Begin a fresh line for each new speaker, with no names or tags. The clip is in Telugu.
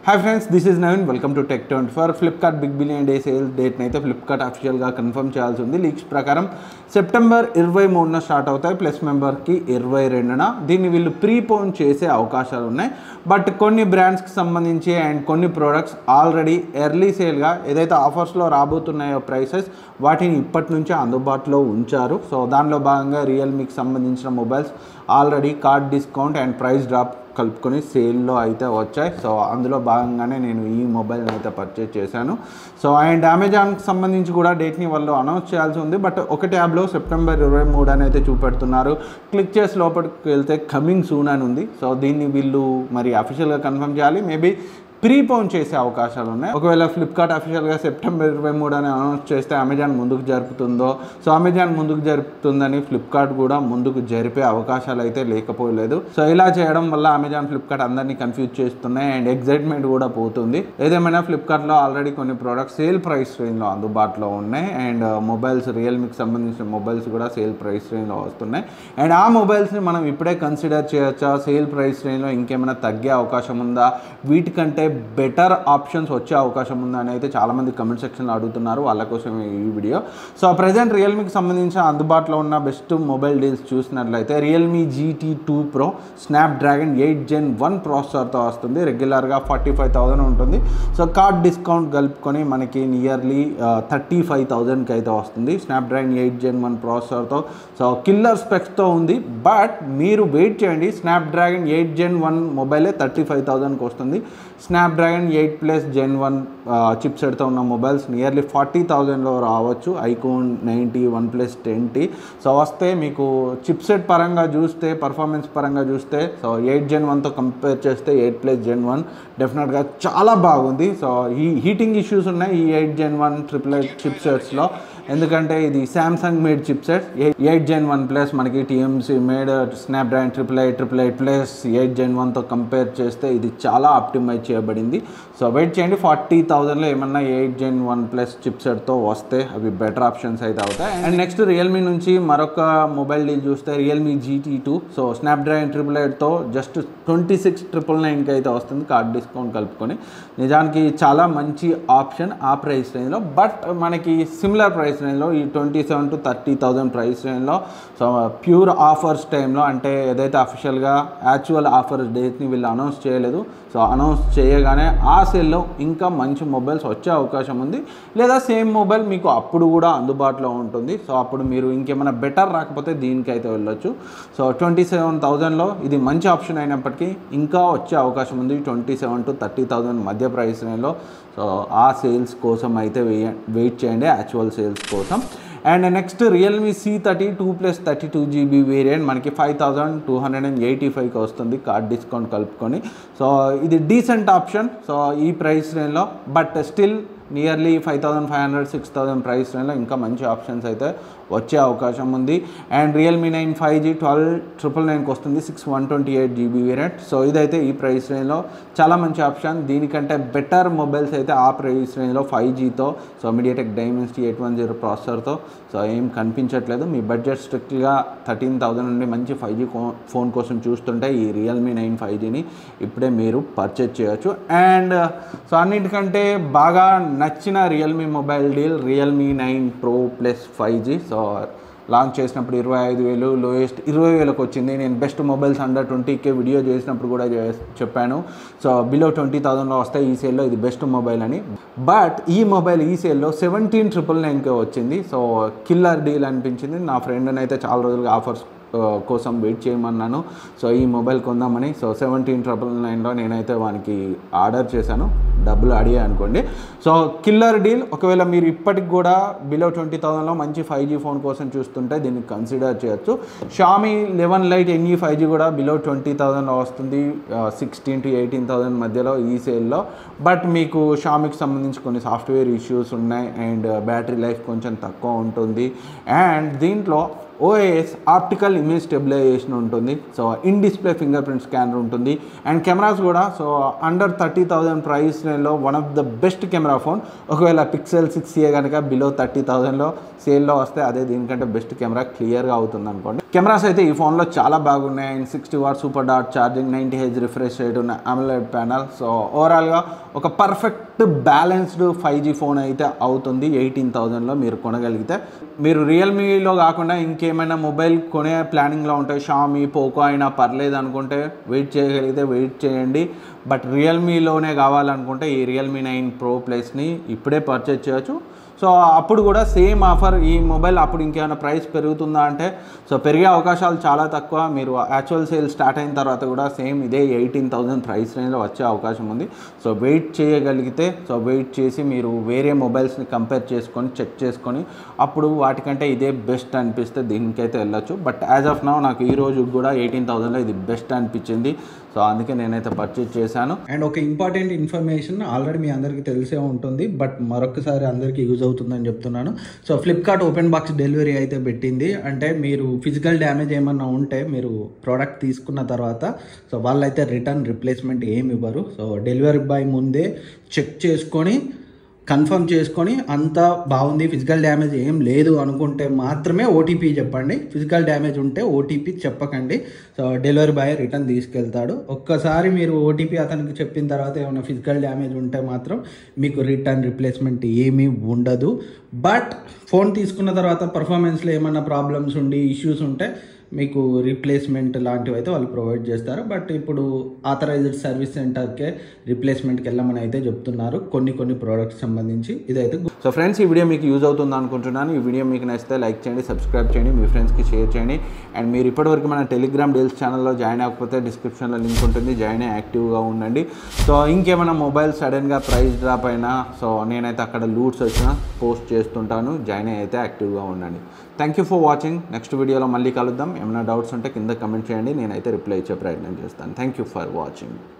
hi friends this is Naveen welcome to tech twenty for Flipkart big billion day sale డేట్ని అయితే ఫ్లిప్కార్ట్ అఫీషియల్గా కన్ఫర్మ్ చేయాల్సి ఉంది లీక్స్ ప్రకారం సెప్టెంబర్ ఇరవై మూడున స్టార్ట్ అవుతాయి ప్లస్ మెంబర్కి ఇరవై రెండున దీన్ని వీళ్ళు ప్రీపోన్ చేసే అవకాశాలు ఉన్నాయి బట్ కొన్ని బ్రాండ్స్కి సంబంధించి అండ్ కొన్ని ప్రోడక్ట్స్ ఆల్రెడీ ఎర్లీ సేల్గా ఏదైతే ఆఫర్స్లో రాబోతున్నాయో ప్రైసెస్ వాటిని ఇప్పటి నుంచే అందుబాటులో ఉంచారు సో దానిలో భాగంగా రియల్మీకి సంబంధించిన mobiles already card discount and price drop కలుపుకొని సేల్లో అయితే వచ్చాయి సో అందులో భాగంగానే నేను ఈ మొబైల్ని అయితే పర్చేజ్ చేశాను సో అండ్ అమెజాన్కి సంబంధించి కూడా డేట్ని వాళ్ళు అనౌన్స్ చేయాల్సి ఉంది బట్ ఒక ట్యాబ్లో సెప్టెంబర్ ఇరవై మూడు అని అయితే చూపెడుతున్నారు క్లిక్ చేసి లోపలికి వెళ్తే కమింగ్ సూన్ అని ఉంది సో దీన్ని వీళ్ళు మరి అఫీషియల్గా కన్ఫర్మ్ చేయాలి మేబీ ప్రీపోన్ చేసే అవకాశాలు ఉన్నాయి ఒకవేళ ఫ్లిప్కార్ట్ అఫీషియల్గా సెప్టెంబర్ ఇరవై మూడు అని అనౌన్స్ చేస్తే అమెజాన్ ముందుకు జరుపుతుందో సో అమెజాన్ ముందుకు జరుపుతుందని ఫ్లిప్కార్ట్ కూడా ముందుకు జరిపే అవకాశాలు అయితే లేకపోలేదు సో ఇలా చేయడం వల్ల అమెజాన్ ఫ్లిప్కార్ట్ అందరినీ కన్ఫ్యూజ్ చేస్తున్నాయి అండ్ ఎగ్జైట్మెంట్ కూడా పోతుంది ఏదేమైనా ఫ్లిప్కార్ట్లో ఆల్రెడీ కొన్ని ప్రోడక్ట్స్ సేల్ ప్రైస్ రేంజ్లో అందుబాటులో ఉన్నాయి అండ్ మొబైల్స్ రియల్మీకి సంబంధించిన మొబైల్స్ కూడా సేల్ ప్రైస్ రేంజ్లో వస్తున్నాయి అండ్ ఆ మొబైల్స్ని మనం ఇప్పుడే కన్సిడర్ చేయొచ్చా సేల్ ప్రైస్ రేంజ్లో ఇంకేమైనా తగ్గే అవకాశం ఉందా వీటికంటే బెటర్ ఆప్షన్స్ వచ్చే అవకాశం ఉందా అని అయితే చాలామంది కమెంట్ సెక్షన్లో అడుగుతున్నారు వాళ్ళ కోసం ఈ వీడియో సో ప్రజెంట్ రియల్మీకి సంబంధించిన అందుబాటులో ఉన్న బెస్ట్ మొబైల్ డీల్స్ చూసినట్లయితే Realme GT two pro Snapdragon eight gen one ప్రాసెసర్తో వస్తుంది రెగ్యులర్గా ఫార్టీ ఫైవ్ థౌసండ్ ఉంటుంది సో కార్డ్ డిస్కౌంట్ కలుపుకొని మనకి నియర్లీ థర్టీ ఫైవ్ థౌజండ్కి అయితే వస్తుంది Snapdragon eight gen one ప్రాసెసర్తో సో కిల్లర్ స్పెక్స్తో ఉంది బట్ మీరు వెయిట్ చేయండి Snapdragon eight gen one మొబైలే థర్టీ ఫైవ్ థౌజండ్కి వస్తుంది Snapdragon eight plus gen one chip సెట్తో ఉన్న మొబైల్స్ నియర్లీ ఫార్టీ థౌజండ్లో రావచ్చు iQOO ninety one plus ten T so వస్తే మీకు చిప్ సెట్ పరంగా చూస్తే పర్ఫార్మెన్స్ పరంగా చూస్తే సో ఎయిట్ జెన్ వన్తో కంపేర్ చేస్తే ఎయిట్ ప్లస్ జెన్ వన్ డెఫినెట్గా చాలా బాగుంది సో ఈ హీటింగ్ ఇష్యూస్ ఉన్నాయి ఈ eight gen one triple eight chip సెట్స్లో ఎందుకంటే ఇది Samsung made chip set eight gen one plus మనకి TMC made Snapdragon triple eight triple eight plus eight gen వన్తో కంపేర్ చేస్తే ఇది చాలా ఆప్టిమైజ్ చేయబడింది సో వెయిట్ చేయండి ఫార్టీ థౌజండ్లో ఏమన్నా eight gen one plus chip సెట్తో వస్తే అవి బెటర్ ఆప్షన్స్ అయితే అవుతాయి అండ్ నెక్స్ట్ రియల్మీ నుంచి మరొక మొబైల్ డీల్ చూస్తే Realme GT two so Snapdragon triple ఎయిట్తో జస్ట్ ట్వంటీ సిక్స్ ట్రిపుల్ నైన్కి అయితే వస్తుంది కార్డ్ డిస్కౌంట్ కలుపుకొని నిజానికి చాలా మంచి ఆప్షన్ ఆ ప్రైస్ రేంజ్లో బట్ మనకి సిమిలర్ ప్రైస్ రేంజ్లో ఈ twenty seven to thirty thousand price రేంజ్లో సో ప్యూర్ ఆఫర్స్ టైంలో అంటే ఏదైతే అఫీషియల్గా యాక్చువల్ ఆఫర్ డేట్ని వీళ్ళు అనౌన్స్ చేయలేదు సో అనౌన్స్ చేయగానే ఆ సేల్లో ఇంకా మంచి మొబైల్స్ వచ్చే అవకాశం ఉంది లేదా సేమ్ మొబైల్ మీకు అప్పుడు కూడా అందుబాటులో ఉంటుంది సో అప్పుడు మీరు ఇంకేమైనా బెటర్ రాకపోతే దీనికైతే వెళ్ళొచ్చు సో ట్వంటీ సెవెన్ థౌజండ్లో ఇది మంచి ఆప్షన్ అయినప్పటికీ ఇంకా వచ్చే అవకాశం ఉంది twenty seven to thirty thousand మధ్య ప్రైస్ రేంజ్లో సో ఆ సేల్స్ కోసం అయితే వెయ్య వెయిట్ చేయండి యాక్చువల్ సేల్స్ కోసం and next Realme C thirty two plus thirty two GB variant మనకి five thousand two hundred and eighty ఫైవ్కి వస్తుంది కార్డ్ డిస్కౌంట్ కలుపుకొని సో ఇది డీసెంట్ ఆప్షన్ సో ఈ ప్రైస్ రేంజ్లో but still nearly five thousand five hundred six thousand price రేంజ్లో ఇంకా మంచి ఆప్షన్స్ అయితే వచ్చే అవకాశం ఉంది and Realme nine five G twelve triple నైన్కి వస్తుంది six one twenty eight GB variant so ఇదైతే ఈ ప్రైస్ రేంజ్లో చాలా మంచి ఆప్షన్ దీనికంటే బెటర్ మొబైల్స్ అయితే ఆ ప్రైస్ రేంజ్లో ఫైవ్ జీతో so MediaTek Dimensity eight one zero ప్రాసెసర్తో సో ఏం కనిపించట్లేదు మీ బడ్జెట్ స్ట్రిక్ట్గా థర్టీన్ థౌసండ్ నుండి మంచి ఫైవ్ జీ ఫోన్ కోసం చూస్తుంటే ఈ రియల్మీ నైన్ ఫైవ్ జీని ఇప్పుడే మీరు పర్చేజ్ చేయొచ్చు అండ్ సో అన్నిటికంటే బాగా నచ్చిన Realme mobile deal Realme nine pro plus five G so launch చేసినప్పుడు ఇరవై ఐదు వేలు లోయెస్ట్ ఇరవై వేలకు వచ్చింది నేను best mobiles under twenty K video చేసినప్పుడు కూడా చెప్పాను సో బిలో ట్వంటీ థౌసండ్లో వస్తే ఈ సేల్లో ఇది బెస్ట్ మొబైల్ అని బట్ ఈ మొబైల్ ఈ సేల్లో సెవెంటీన్ ట్రిపుల్ నైన్కే వచ్చింది సో కిల్లర్ డీల్ అనిపించింది నా ఫ్రెండ్ని అయితే చాలా రోజులుగా ఆఫర్స్ కోసం వెయిట్ చేయమన్నాను సో ఈ మొబైల్ కొందామని సో సెవెంటీన్ ట్రిపుల్ నైన్లో నేనైతే వానికి ఆర్డర్ చేశాను డబ్బులు అడిగా అనుకోండి సో కిల్లర్ డీల్ ఒకవేళ మీరు ఇప్పటికి కూడా బిలో ట్వంటీ థౌసండ్లో మంచి ఫైవ్ జీ ఫోన్ కోసం చూస్తుంటే దీన్ని కన్సిడర్ చేయొచ్చు Xiaomi eleven lite NE five G కూడా బిలో ట్వంటీ థౌసండ్లో వస్తుంది సిక్స్టీన్ టు ఎయిటీన్ థౌసండ్ మధ్యలో ఈ సేల్లో బట్ మీకు షామీకి సంబంధించి కొన్ని సాఫ్ట్వేర్ ఇష్యూస్ ఉన్నాయి అండ్ బ్యాటరీ లైఫ్ కొంచెం తక్కువ ఉంటుంది అండ్ దీంట్లో ఓఏఎస్ ఆప్టికల్ ఇమేజ్ స్టెబిలైజేషన్ ఉంటుంది so in display fingerprint scanner ఉంటుంది అండ్ కెమెరాస్ కూడా so under thirty thousand price రేంజ్లో one of the best camera phone ఒకవేళ పిక్సెల్ సిక్స్ ఏ కనుక బిలో థర్టీ థౌజండ్లో సేల్లో వస్తే అదే దీనికంటే బెస్ట్ కెమెరా క్లియర్గా అవుతుంది అనుకోండి కెమెరాస్ అయితే ఈ ఫోన్లో చాలా బాగున్నాయి అండ్ సిక్స్టీ వాట్ సూపర్ డాట్ charging ninety H refresh rate ఉన్న అమలెడ్ ప్యానల్ సో ఓవరాల్గా ఒక perfect balanced five G phone అయితే అవుతుంది ఎయిటీన్ థౌజండ్లో మీరు కొనగలిగితే మీరు రియల్మీలో కాకుండా ఇంకేమైనా మొబైల్ కొనే ప్లానింగ్లో ఉంటే షామీ పోకో అయినా పర్లేదు అనుకుంటే వెయిట్ చేయగలిగితే వెయిట్ చేయండి బట్ రియల్మీలోనే కావాలనుకుంటే ఈ రియల్మీ నైన్ ప్రో ప్లస్ని ఇప్పుడే పర్చేజ్ చేయొచ్చు సో అప్పుడు కూడా సేమ్ ఆఫర్ ఈ మొబైల్ అప్పుడు ఇంకేమైనా ప్రైస్ పెరుగుతుందా అంటే సో పెరిగే అవకాశాలు చాలా తక్కువ మీరు యాక్చువల్ సేల్ స్టార్ట్ అయిన తర్వాత కూడా సేమ్ ఇదే ఎయిటీన్ థౌజండ్ ప్రైస్ రేంజ్లో వచ్చే అవకాశం ఉంది సో వెయిట్ చేయగలిగితే సో వెయిట్ చేసి మీరు వేరే మొబైల్స్ని కంపేర్ చేసుకొని చెక్ చేసుకొని అప్పుడు వాటికంటే ఇదే బెస్ట్ అనిపిస్తే దీనికైతే వెళ్ళొచ్చు బట్ యాజ్ ఆఫ్ నౌ నాకు ఈ రోజు కూడా ఎయిటీన్ థౌజండ్లో ఇది బెస్ట్ అనిపించింది సో అందుకే నేనైతే పర్చేజ్ చేశాను అండ్ ఒక ఇంపార్టెంట్ ఇన్ఫర్మేషన్ ఆల్రెడీ మీ అందరికీ తెలిసే ఉంటుంది బట్ మరొకసారి అందరికీ యూజ్ అవుతుందని చెప్తున్నాను so Flipkart open box delivery అయితే పెట్టింది అంటే మీరు ఫిజికల్ డ్యామేజ్ ఏమన్నా ఉంటే మీరు ప్రోడక్ట్ తీసుకున్న తర్వాత సో వాళ్ళైతే రిటర్న్ రిప్లేస్మెంట్ ఏమి ఇవ్వరు సో డెలివరీ బాయ్ ముందే చెక్ చేసుకొని కన్ఫర్మ్ చేసుకొని అంతా బాగుంది ఫిజికల్ డ్యామేజ్ ఏం లేదు అనుకుంటే మాత్రమే ఓటీపీ చెప్పండి ఫిజికల్ డ్యామేజ్ ఉంటే ఓటీపీ చెప్పకండి సో డెలివరీ బాయ్ రిటర్న్ తీసుకెళ్తాడు ఒక్కసారి మీరు ఓటీపీ అతనికి చెప్పిన తర్వాత ఏమైనా ఫిజికల్ డ్యామేజ్ ఉంటే మాత్రం మీకు రిటర్న్ రిప్లేస్మెంట్ ఏమీ ఉండదు బట్ ఫోన్ తీసుకున్న తర్వాత పర్ఫార్మెన్స్లో ఏమైనా ప్రాబ్లమ్స్ ఉండి ఇష్యూస్ ఉంటే మీకు రీప్లేస్మెంట్ లాంటివి అయితే వాళ్ళు ప్రొవైడ్ చేస్తారు బట్ ఇప్పుడు ఆథరైజ్డ్ సర్వీస్ సెంటర్కే రీప్లేస్మెంట్కి వెళ్ళమని అయితే చెప్తున్నారు కొన్ని కొన్ని ప్రోడక్ట్స్ సంబంధించి ఇదైతే సో ఫ్రెండ్స్ ఈ వీడియో మీకు యూజ్ అవుతుంది అనుకుంటున్నాను ఈ వీడియో మీకు నచ్చితే లైక్ చేయండి సబ్స్క్రైబ్ చేయండి మీ ఫ్రెండ్స్కి షేర్ చేయండి అండ్ మీరు ఇప్పటివరకు మన టెలిగ్రామ్ డీల్స్ ఛానల్లో జాయిన్ అవ్వకపోతే డిస్క్రిప్షన్లో లింక్ ఉంటుంది జాయిన్ అయ్యి యాక్టివ్గా ఉండండి సో ఇంకేమైనా మొబైల్ సడన్గా ప్రైస్ డ్రాప్ అయినా సో నేనైతే అక్కడ లూట్స్ వచ్చినా పోస్ట్ చేస్తుంటాను జాయిన్ అయ్యి అయితే యాక్టివ్గా ఉండండి thank you for watching next వీడియోలో మళ్ళీ కలుద్దాం ఏమైనా డౌట్స్ ఉంటే కింద కమెంట్ చేయండి నేనైతే రిప్లై ఇచ్చే ప్రయత్నం చేస్తాను థ్యాంక్ యూ ఫర్ వాచింగ్